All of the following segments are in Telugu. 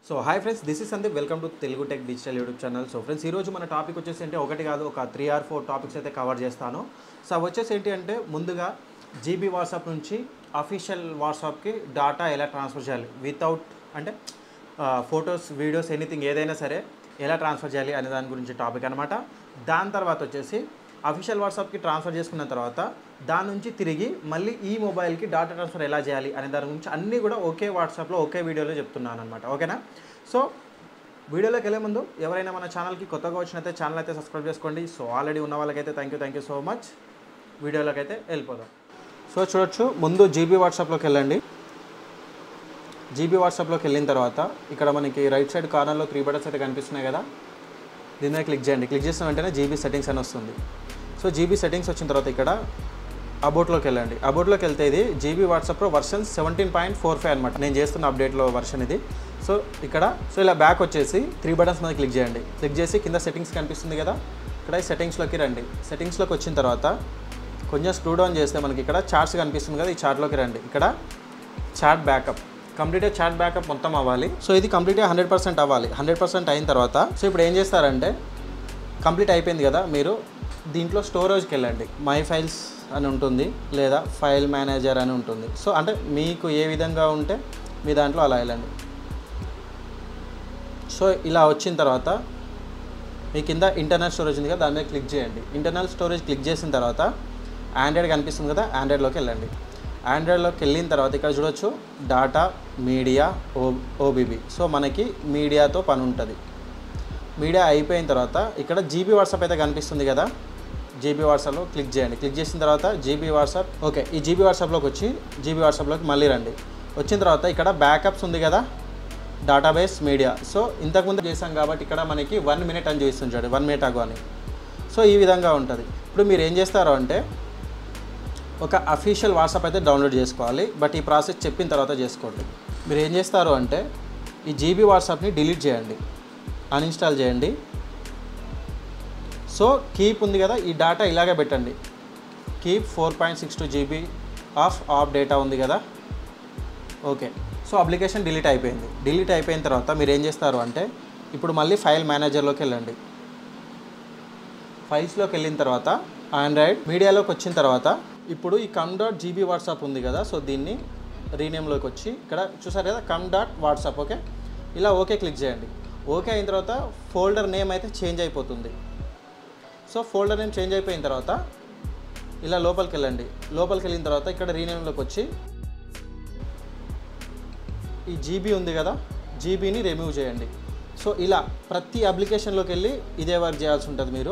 so hi friends this is Sandeep welcome to Telugu Tech Digital YouTube channel so friends ఈరోజు మన టాపిక్ వచ్చేసి అంటే ఒకటి కాదు ఒక త్రీ ఆర్ ఫోర్ టాపిక్స్ అయితే కవర్ చేస్తాను సో అవి వచ్చేసి ఏంటి అంటే ముందుగా జీబీ వాట్సాప్ నుంచి అఫీషియల్ వాట్సాప్కి డాటా ఎలా ట్రాన్స్ఫర్ చేయాలి వితౌట్ అంటే ఫొటోస్ వీడియోస్ ఎనీథింగ్ ఏదైనా సరే ఎలా ట్రాన్స్ఫర్ చేయాలి అనే దాని గురించి టాపిక్ అనమాట దాని తర్వాత వచ్చేసి అఫీషియల్ వాట్సాప్కి ట్రాన్స్ఫర్ చేసుకున్న తర్వాత దాని నుంచి తిరిగి మళ్ళీ ఈ మొబైల్కి డాటా ట్రాన్స్ఫర్ ఎలా చేయాలి అనే దాని గురించి అన్నీ కూడా ఒకే వాట్సాప్లో ఒకే వీడియోలో చెప్తున్నాను అనమాట ఓకేనా సో వీడియోలోకి వెళ్ళే ముందు ఎవరైనా మన ఛానల్కి కొత్తగా వచ్చినైతే ఛానల్ అయితే సబ్స్క్రైబ్ చేసుకోండి సో ఆల్రెడీ ఉన్న వాళ్ళకైతే thank you thank you so much వీడియోలోకి అయితే వెళ్ళిపోదాం సో చూడొచ్చు ముందు జీబీ వాట్సాప్లోకి వెళ్ళండి జీబీ వాట్సాప్లోకి వెళ్ళిన తర్వాత ఇక్కడ మనకి రైట్ సైడ్ కార్నర్లో త్రీ బటన్స్ అయితే కనిపిస్తున్నాయి కదా దీని మీద క్లిక్ చేయండి క్లిక్ చేసిన వెంటనే జీబీ సెట్టింగ్స్ అని వస్తుంది సో జీబీ సెట్టింగ్స్ వచ్చిన తర్వాత ఇక్కడ అబౌట్లోకి వెళ్ళండి అబౌట్లోకి వెళ్తే ఇది జీబీ వాట్సాప్లో version seventy point four five అనమాట నేను చేస్తున్న అప్డేట్లో వర్షన్ ఇది సో ఇక్కడ సో ఇలా బ్యాక్ వచ్చేసి త్రీ బటన్స్ మీద క్లిక్ చేయండి క్లిక్ చేసి కింద సెట్టింగ్స్ కనిపిస్తుంది కదా ఇక్కడ ఈ సెట్టింగ్స్లోకి రండి సెట్టింగ్స్లోకి వచ్చిన తర్వాత కొంచెం స్క్రూ డౌన్ చేస్తే మనకి ఇక్కడ చార్ట్స్ కనిపిస్తుంది కదా ఈ చార్ట్లోకి రండి ఇక్కడ చాట్ బ్యాకప్ కంప్లీట్గా చాట్ బ్యాకప్ మొత్తం అవ్వాలి సో ఇది కంప్లీట్గా హండ్రెడ్ పర్సెంట్ అవ్వాలి హండ్రెడ్ పర్సెంట్ అయిన తర్వాత సో ఇప్పుడు ఏం చేస్తారంటే కంప్లీట్ అయిపోయింది కదా మీరు దీంట్లో స్టోరేజ్కి వెళ్ళండి మై ఫైల్స్ అని ఉంటుంది లేదా ఫైల్ మేనేజర్ అని ఉంటుంది సో అంటే మీకు ఏ విధంగా ఉంటే మీ దాంట్లో అలా వెళ్ళండి సో ఇలా వచ్చిన తర్వాత మీ కింద ఇంటర్నల్ స్టోరేజ్ ఉంది కదా దాని మీద క్లిక్ చేయండి ఇంటర్నల్ స్టోరేజ్ క్లిక్ చేసిన తర్వాత ఆండ్రాయిడ్ కనిపిస్తుంది కదా ఆండ్రాయిడ్లోకి వెళ్ళండి ఆండ్రాయిడ్లోకి వెళ్ళిన తర్వాత ఇక్కడ చూడొచ్చు డాటా మీడియా ఓ ఓబీబీ సో మనకి మీడియాతో పని ఉంటుంది మీడియా అయిపోయిన తర్వాత ఇక్కడ జీబీ వాట్సాప్ అయితే కనిపిస్తుంది కదా జీబీ వాట్సాప్లో క్లిక్ చేయండి క్లిక్ చేసిన తర్వాత జీబీ వాట్సాప్ ఓకే ఈ జీబీ వాట్సాప్లోకి వచ్చి జీబీ వాట్సాప్లోకి మళ్ళీ రండి వచ్చిన తర్వాత ఇక్కడ బ్యాకప్స్ ఉంది కదా డేటాబేస్ మీడియా సో ఇంతకుముందు చేసాం కాబట్టి ఇక్కడ మనకి వన్ మినిట్ అని చూపిస్తుంది చూడండి వన్ మినిట్ అగో అని సో ఈ విధంగా ఉంటుంది ఇప్పుడు మీరు ఏం చేస్తారో అంటే ఒక అఫీషియల్ వాట్సాప్ అయితే డౌన్లోడ్ చేసుకోవాలి బట్ ఈ ప్రాసెస్ చెప్పిన తర్వాత చేసుకోండి మీరు ఏం చేస్తారు అంటే ఈ జీబీ వాట్సాప్ని డిలీట్ చేయండి అన్ఇన్స్టాల్ చేయండి సో కీప్ ఉంది కదా ఈ డేటా ఇలాగే పెట్టండి keep four point six two GB of of data ఉంది కదా ఓకే సో అప్లికేషన్ డిలీట్ అయిపోయింది డిలీట్ అయిపోయిన తర్వాత మీరు ఏం చేస్తారు అంటే ఇప్పుడు మళ్ళీ ఫైల్ మేనేజర్లోకి వెళ్ళండి ఫైల్స్లోకి వెళ్ళిన తర్వాత ఆండ్రాయిడ్ మీడియాలోకి వచ్చిన తర్వాత ఇప్పుడు ఈ కమ్ డాట్ జీబీ వాట్సాప్ ఉంది కదా సో దీన్ని రీనేమ్లోకి వచ్చి ఇక్కడ చూసారు కదా కమ్ డాట్ వాట్సాప్ ఓకే ఇలా ఓకే క్లిక్ చేయండి ఓకే అయిన తర్వాత ఫోల్డర్ నేమ్ అయితే చేంజ్ అయిపోతుంది సో ఫోల్డర్ నేమ్ చేంజ్ అయిపోయిన తర్వాత ఇలా లోపలికి వెళ్ళండి లోపలికి వెళ్ళిన తర్వాత ఇక్కడ రీనేమ్లోకి వచ్చి ఈ జీబీ ఉంది కదా జీబీని రిమూవ్ చేయండి సో ఇలా ప్రతి అప్లికేషన్లోకి వెళ్ళి ఇదే వర్క్ చేయాల్సి ఉంటుంది మీరు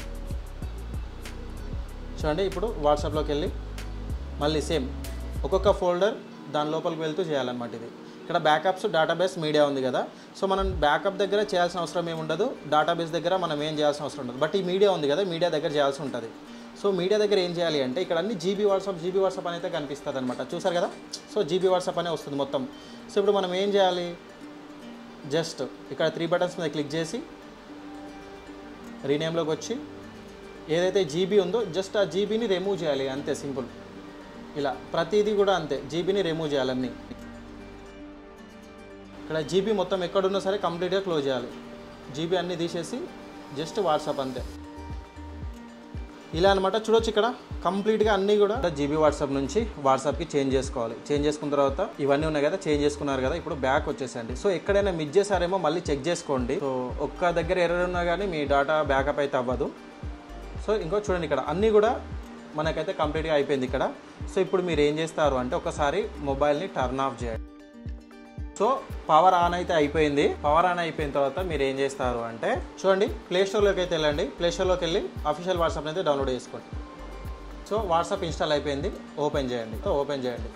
చూడండి ఇప్పుడు వాట్సాప్లోకి వెళ్ళి మళ్ళీ సేమ్ ఒక్కొక్క ఫోల్డర్ దాని లోపలికి వెళ్తూ చేయాలన్నమాట ఇది ఇక్కడ బ్యాకప్స్ డేటాబేస్ మీడియా ఉంది కదా సో మనం బ్యాకప్ దగ్గర చేయాల్సిన అవసరం ఏమి ఉండదు డేటాబేస్ దగ్గర మనం ఏం చేయాల్సిన అవసరం ఉండదు బట్ ఈ మీడియా ఉంది కదా మీడియా దగ్గర చేయాల్సి ఉంటుంది సో మీడియా దగ్గర ఏం చేయాలి అంటే ఇక్కడ అన్ని జీబీ వాట్సాప్ జీబీ వాట్సాప్ అని అయితే కనిపిస్తుంది అనమాట చూసారు కదా సో జీబీ వాట్సాప్ అనే వస్తుంది మొత్తం సో ఇప్పుడు మనం ఏం చేయాలి జస్ట్ ఇక్కడ త్రీ బటన్స్ మీద క్లిక్ చేసి రీనేమ్లోకి వచ్చి ఏదైతే జీబీ ఉందో జస్ట్ ఆ జీబీని రిమూవ్ చేయాలి అంతే సింపుల్ ఇలా ప్రతిదీ కూడా అంతే జీబీని రిమూవ్ చేయాలన్నీ ఇక్కడ జీబీ మొత్తం ఎక్కడున్నా సరే కంప్లీట్గా క్లోజ్ చేయాలి జీబీ అన్నీ తీసేసి జస్ట్ వాట్సాప్ అంతే ఇలా అనమాట చూడొచ్చు ఇక్కడ కంప్లీట్గా అన్నీ కూడా జీబీ వాట్సాప్ నుంచి వాట్సాప్కి చేంజ్ చేసుకోవాలి చేంజ్ చేసుకున్న తర్వాత ఇవన్నీ ఉన్నాయి కదా చేంజ్ చేసుకున్నారు కదా ఇప్పుడు బ్యాక్ వచ్చేసండి సో ఎక్కడైనా మిస్ చేశారేమో మళ్ళీ చెక్ చేసుకోండి సో ఒక్క దగ్గర ఎర్రర్ ఉన్నా కానీ మీ డేటా బ్యాకప్ అయితే అవ్వదు సో ఇంకో చూడండి ఇక్కడ అన్నీ కూడా మనకైతే కంప్లీట్గా అయిపోయింది ఇక్కడ సో ఇప్పుడు మీరు ఏం చేస్తారు అంటే ఒకసారి మొబైల్ని టర్న్ ఆఫ్ చేయండి సో పవర్ ఆన్ అయితే అయిపోయింది పవర్ ఆన్ అయిపోయిన తర్వాత మీరు ఏం చేస్తారు అంటే చూడండి ప్లే స్టోర్లోకి అయితే వెళ్ళండి ప్లే స్టోర్లోకి వెళ్ళి అఫీషియల్ వాట్సాప్ అయితే డౌన్లోడ్ చేసుకోండి సో వాట్సాప్ ఇన్స్టాల్ అయిపోయింది ఓపెన్ చేయండి సో ఓపెన్ చేయండి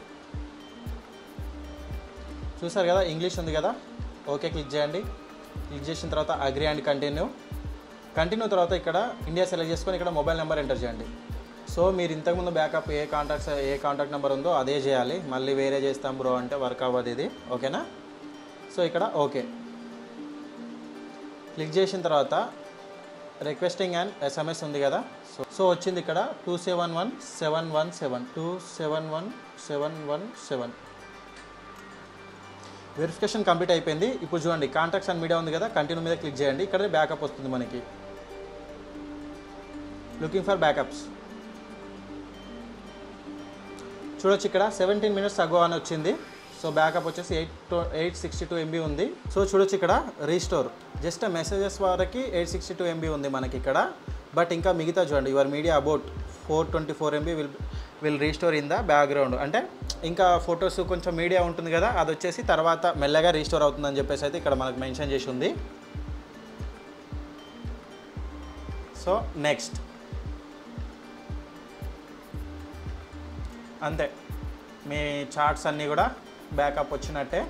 చూసారు కదా ఇంగ్లీష్ ఉంది కదా ఓకే క్లిక్ చేయండి క్లిక్ చేసిన తర్వాత అగ్రి అండ్ కంటిన్యూ కంటిన్యూ తర్వాత ఇక్కడ ఇండియా సెలెక్ట్ చేసుకొని ఇక్కడ మొబైల్ నెంబర్ ఎంటర్ చేయండి సో మీరు ఇంతకుముందు బ్యాకప్ ఏ కాంటాక్ట్స్ ఏ కాంటాక్ట్ నెంబర్ ఉందో అదే చేయాలి మళ్ళీ వేరే చేస్తాం బ్రో అంటే వర్క్ అవ్వదు ఇది ఓకేనా సో ఇక్కడ ఓకే క్లిక్ చేసిన తర్వాత రిక్వెస్టింగ్ అండ్ ఎస్ఎంఎస్ ఉంది కదా సో సో వచ్చింది ఇక్కడ two seven one seven one seven two seven one seven one seven verification complete అయిపోయింది ఇప్పుడు చూడండి కాంటాక్ట్స్ అండ్ మీడియా ఉంది కదా కంటిన్యూ మీద క్లిక్ చేయండి ఇక్కడే బ్యాకప్ వస్తుంది మనకి లుకింగ్ ఫర్ బ్యాకప్స్ చూడొచ్చు ఇక్కడ సెవెంటీన్ మినిట్స్ అగో అని వచ్చింది సో బ్యాకప్ వచ్చేసి eight two eight sixty two MB ఉంది సో చూడొచ్చు ఇక్కడ రీస్టోర్ జస్ట్ మెసేజెస్ వరకు ఎయిట్ సిక్స్టీ టూ ఎంబీ ఉంది మనకి ఇక్కడ బట్ ఇంకా మిగతా చూడండి your media about four twenty four MB will will restore in the background అంటే ఇంకా ఫొటోస్ కొంచెం మీడియా ఉంటుంది కదా అది వచ్చేసి తర్వాత మెల్లగా రీస్టోర్ అవుతుందని చెప్పేసి అయితే ఇక్కడ మనకు మెన్షన్ చేసి ఉంది సో నెక్స్ట్ అంతే మీ చార్ట్స్ అన్నీ కూడా బ్యాకప్ వచ్చినట్టే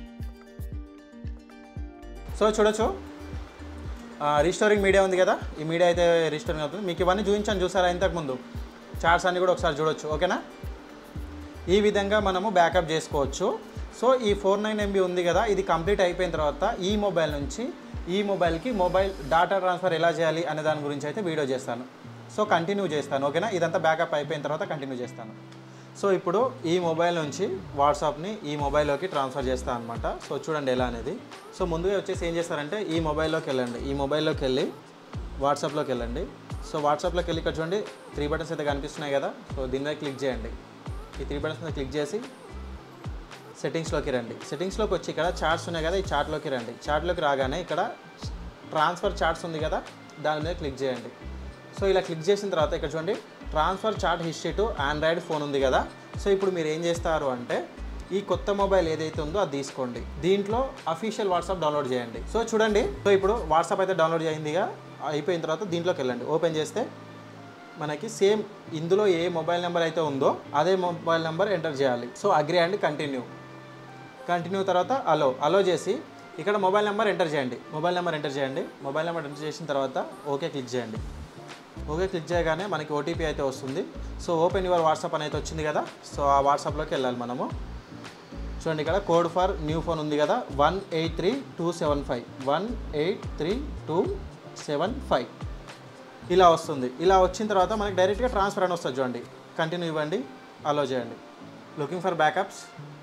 సో చూడొచ్చు రీస్టోరింగ్ మీడియా ఉంది కదా ఈ మీడియా అయితే రీస్టోరింగ్ అవుతుంది మీకు ఇవన్నీ చూపించాను చూసారా ఇంతకుముందు చార్ట్స్ అన్నీ కూడా ఒకసారి చూడొచ్చు ఓకేనా ఈ విధంగా మనము బ్యాకప్ చేసుకోవచ్చు సో ఈ ఫోర్ నైన్ ఎంబీ ఉంది కదా ఇది కంప్లీట్ అయిపోయిన తర్వాత ఈ మొబైల్ నుంచి ఈ మొబైల్కి మొబైల్ డేటా ట్రాన్స్ఫర్ ఎలా చేయాలి అనే దాని గురించి అయితే వీడియో చేస్తాను సో కంటిన్యూ చేస్తాను ఓకేనా ఇదంతా బ్యాకప్ అయిపోయిన తర్వాత కంటిన్యూ చేస్తాను సో ఇప్పుడు ఈ మొబైల్ నుంచి వాట్సాప్ని ఈ మొబైల్లోకి ట్రాన్స్ఫర్ చేస్తాను అనమాట సో చూడండి ఎలా అనేది సో ముందుగా వచ్చేసి ఏం చేస్తారంటే ఈ మొబైల్లోకి వెళ్ళండి ఈ మొబైల్లోకి వెళ్ళి వాట్సాప్లోకి వెళ్ళండి సో వాట్సాప్లోకి వెళ్ళి ఇక్కడ చూడండి త్రీ బటన్స్ అయితే కనిపిస్తున్నాయి కదా సో దీని మీద క్లిక్ చేయండి ఈ త్రీ బటన్స్ మీద క్లిక్ చేసి సెట్టింగ్స్లోకి రండి సెట్టింగ్స్లోకి వచ్చి ఇక్కడ చార్ట్స్ ఉన్నాయి కదా ఈ చార్ట్లోకి రండి చార్ట్లోకి రాగానే ఇక్కడ ట్రాన్స్ఫర్ చార్ట్స్ ఉంది కదా దాని మీద క్లిక్ చేయండి సో ఇలా క్లిక్ చేసిన తర్వాత ఇక్కడ చూడండి transfer chat history to Android phone ఉంది కదా సో ఇప్పుడు మీరు ఏం చేస్తారు అంటే ఈ కొత్త మొబైల్ ఏదైతే ఉందో అది తీసుకోండి దీంట్లో అఫీషియల్ వాట్సాప్ డౌన్లోడ్ చేయండి సో చూడండి సో ఇప్పుడు వాట్సాప్ అయితే డౌన్లోడ్ అయిందిగా అయిపోయిన తర్వాత దీంట్లోకి వెళ్ళండి ఓపెన్ చేస్తే మనకి సేమ్ ఇందులో ఏ మొబైల్ నెంబర్ అయితే ఉందో అదే మొబైల్ నెంబర్ ఎంటర్ చేయాలి so agree and continue continue తర్వాత అలో అలో చేసి ఇక్కడ మొబైల్ నెంబర్ ఎంటర్ చేయండి మొబైల్ నెంబర్ ఎంటర్ చేయండి మొబైల్ నెంబర్ ఎంటర్ చేసిన తర్వాత ఓకే క్లిక్ చేయండి ఓకే క్లిక్ చేయగానే మనకి ఓటీపీ అయితే వస్తుంది సో ఓపెన్ యువర్ వాట్సాప్ అని అయితే వచ్చింది కదా సో ఆ వాట్సాప్లోకి వెళ్ళాలి మనము చూడండి ఇక్కడ కోడ్ ఫర్ న్యూ ఫోన్ ఉంది కదా one eight three two seven five one eight three two seven five ఇలా వస్తుంది ఇలా వచ్చిన తర్వాత మనకి డైరెక్ట్గా ట్రాన్స్ఫర్ అని వస్తుంది చూడండి కంటిన్యూ ఇవ్వండి అలో చేయండి లుకింగ్ ఫర్ బ్యాకప్స్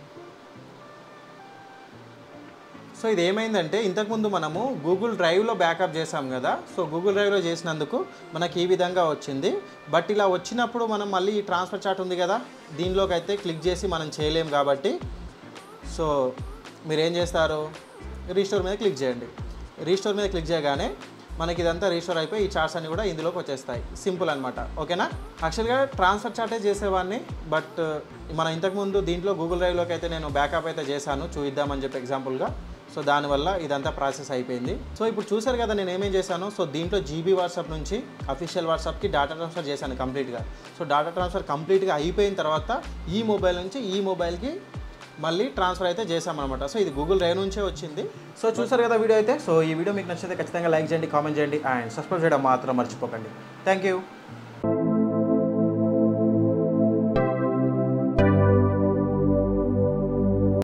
సో ఇది ఏమైందంటే ఇంతకుముందు మనము గూగుల్ డ్రైవ్లో బ్యాకప్ చేసాం కదా సో గూగుల్ డ్రైవ్లో చేసినందుకు మనకి ఈ విధంగా వచ్చింది బట్ ఇలా వచ్చినప్పుడు మనం మళ్ళీ ఈ ట్రాన్స్ఫర్ చార్ట్ ఉంది కదా దీనిలోకి అయితే క్లిక్ చేసి మనం చేయలేం కాబట్టి సో మీరు ఏం చేస్తారు రీస్టోర్ మీద క్లిక్ చేయండి రీస్టోర్ మీద క్లిక్ చేయగానే మనకి ఇదంతా రీస్టోర్ అయిపోయి ఈ చార్ట్స్ అన్ని కూడా ఇందులోకి వచ్చేస్తాయి సింపుల్ అనమాట ఓకేనా యాక్చువల్గా ట్రాన్స్ఫర్ చార్టే చేసేవాడిని బట్ మనం ఇంతకుముందు దీంట్లో గూగుల్ డ్రైవ్లోకి అయితే నేను బ్యాకప్ అయితే చేశాను చూద్దామని చెప్పి ఎగ్జాంపుల్గా సో దానివల్ల ఇదంతా ప్రాసెస్ అయిపోయింది సో ఇప్పుడు చూసారు కదా నేను ఏమేం చేశాను సో దీంట్లో జీబీ వాట్సాప్ నుంచి అఫీషియల్ వాట్సాప్కి డేటా ట్రాన్స్ఫర్ చేశాను కంప్లీట్గా సో డేటా ట్రాన్స్ఫర్ కంప్లీట్గా అయిపోయిన తర్వాత ఈ మొబైల్ నుంచి ఈ మొబైల్కి మళ్ళీ ట్రాన్స్ఫర్ అయితే చేసామన్నమాట సో ఇది గూగుల్ డ్రైవ్ నుంచే వచ్చింది సో చూసారు కదా వీడియో అయితే సో ఈ వీడియో మీకు నచ్చితే ఖచ్చితంగా లైక్ చేయండి కామెంట్ చేయండి అండ్ సబ్స్క్రైబ్ చేయడం మాత్రం మర్చిపోకండి థ్యాంక్ యూ